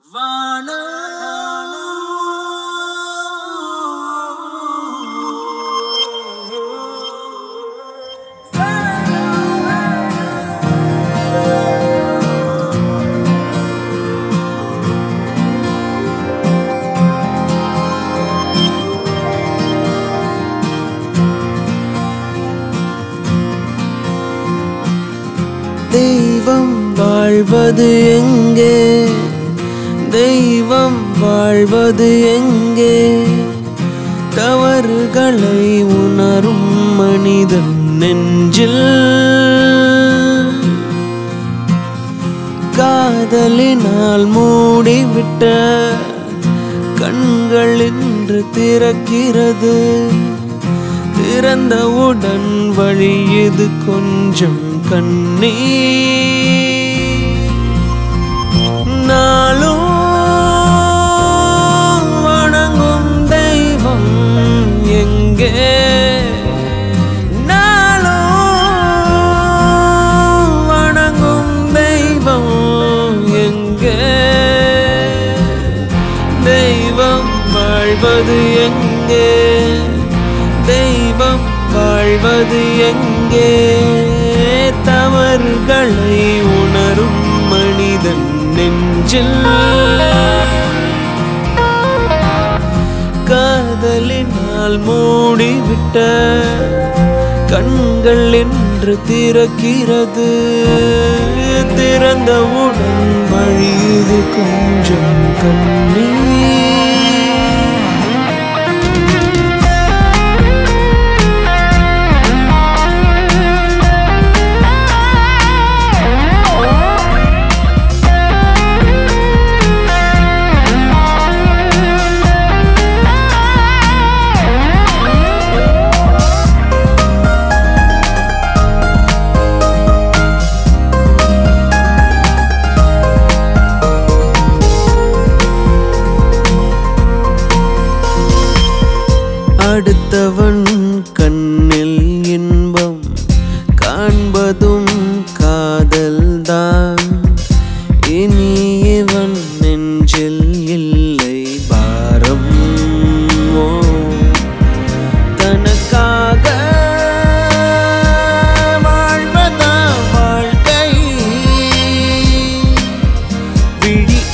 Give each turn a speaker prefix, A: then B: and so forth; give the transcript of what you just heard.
A: தெய்வம் வாழ்வது எங்கே தெய்வம் வாழ்வது எங்கே தவறுகளை உணரும் மனிதன் நெஞ்சில் காதலினால் மூடிவிட்ட கண்கள் இன்று திறக்கிறது திறந்தவுடன் வழியுது கொஞ்சம் கண்ணீர் நாளும் வணங்கும் தெய்வம் எங்கே நாளும் வணங்கும் தெய்வம் எங்கே தெய்வம் வாழ்வது எங்கே தெய்வம் வாழ்வது எங்கே தவறுகளை உணரும் மனிதன் நெஞ்சில் காதலினால் மூடிவிட்ட கண்கள் என்று திறக்கிறது திறந்தவுடன் வழியுது கொஞ்சம் கண்ணீர் அடுத்தவன் கண்ணில் இன்பம் காண்பதும் காதல்தான் இனி இவன் நெஞ்சில் இல்லை பாரம் ஓ தனக்காக வாழ்வதா வாழ்க்கை விழி